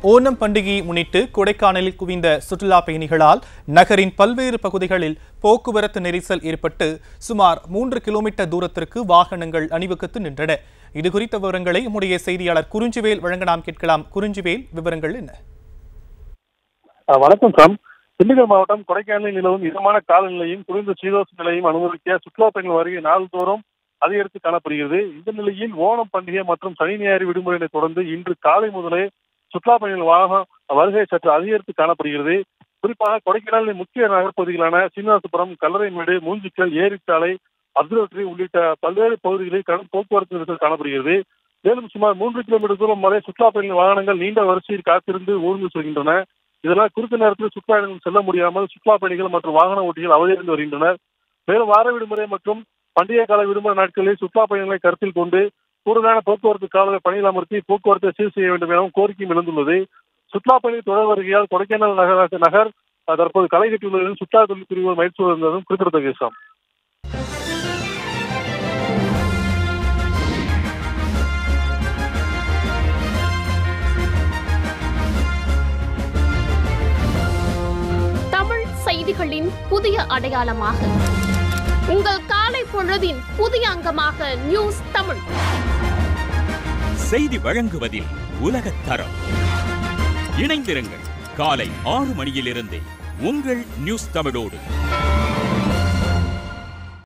ஓணம் பண்டிகையை முன்னிட்டு கொடைக்கானலில் குவிந்த சுற்றுலா பயணிகளால் நகரின் பல்வேறு பகுதிகளில் போக்குவரத்து நெரிசல் ஏற்பட்டு சுமார் மூன்று கிலோமீட்டர் தூரத்திற்கு வாகனங்கள் அணிவகுத்து நின்றன இது குறித்த விவரங்களை நம்முடைய செய்தியாளர் குறிஞ்சிவேல் வழங்க நாம் கேட்கலாம் குறிஞ்சிவேல் விவரங்கள் என்ன அஹ் வணக்கம் சாம் திண்டுக்கல் மாவட்டம் கொடைக்கானலில் நிலவும் இதமான காலநிலையும் குறைந்த சீதோஷ நிலையும் அனுமதிக்க சுற்றுலா பயணிகள் வருகை நாள்தோறும் அதிகரித்து காணப்படுகிறது இந்த நிலையில் ஓணம் பண்டிகை மற்றும் சனி ஞாயிறு விடுமுறையினை தொடர்ந்து இன்று காலை முதலே சுற்றுலா பயணிகள் வாகனம் வருகை சற்று அதிகரித்து காணப்படுகிறது குறிப்பாக கொடைக்கானலின் முக்கிய நகர்ப்பகுதிகளான சீனிவாசபுரம் கல்லறைமேடு மூஞ்சிக்கல் ஏரிச்சாலை அப்துல்ட்ரி உள்ளிட்ட பல்வேறு பகுதிகளில் கடும் போக்குவரத்து நெரிசல் காணப்படுகிறது மேலும் சுமார் மூன்று கிலோமீட்டர் தூரம் வரை சுற்றுலா பயணிகள் வாகனங்கள் நீண்ட வரிசையில் காத்திருந்து ஊர்ந்து செல்கின்றன இதனால் குறித்த நேரத்தில் சுற்றுலா பயணிகள் செல்ல முடியாமல் சுற்றுலா பயணிகள் மற்றும் வாகன ஓட்டிகள் அவதியடைந்து வருகின்றனர் மேலும் வார விடுமுறை மற்றும் பண்டிகை கால விடுமுறை நாட்களில் சுற்றுலா பயணிகளை கருத்தில் கொண்டு கூடுதலான போக்குவரத்து காவலரை பணியில் அமர்த்தி போக்குவரத்தை சீர் செய்ய வேண்டும் எனவும் கோரிக்கையும் எழுந்துள்ளது சுற்றுலா பயணிகள் தொடர் வருகையால் கொடைக்கானல் நகர் நகர் அஹ், தற்போது களை கட்டியுள்ளதும் சுற்றுலா தொழில் பிரிவு மயிற்சி வருவதும் குறிப்பிடத்தக்க விஷயம் தமிழ் செய்திகளின் புதிய அடையாளமாக உங்கள் காலை பொழுதின் புதிய அங்கமாக நியூஸ் தமிழ் செய்தி வழங்குவதில் உலகத் தரம் இணைந்திருங்கள் காலை ஆறு மணியிலிருந்தே உங்கள் நியூஸ் தமிழோடு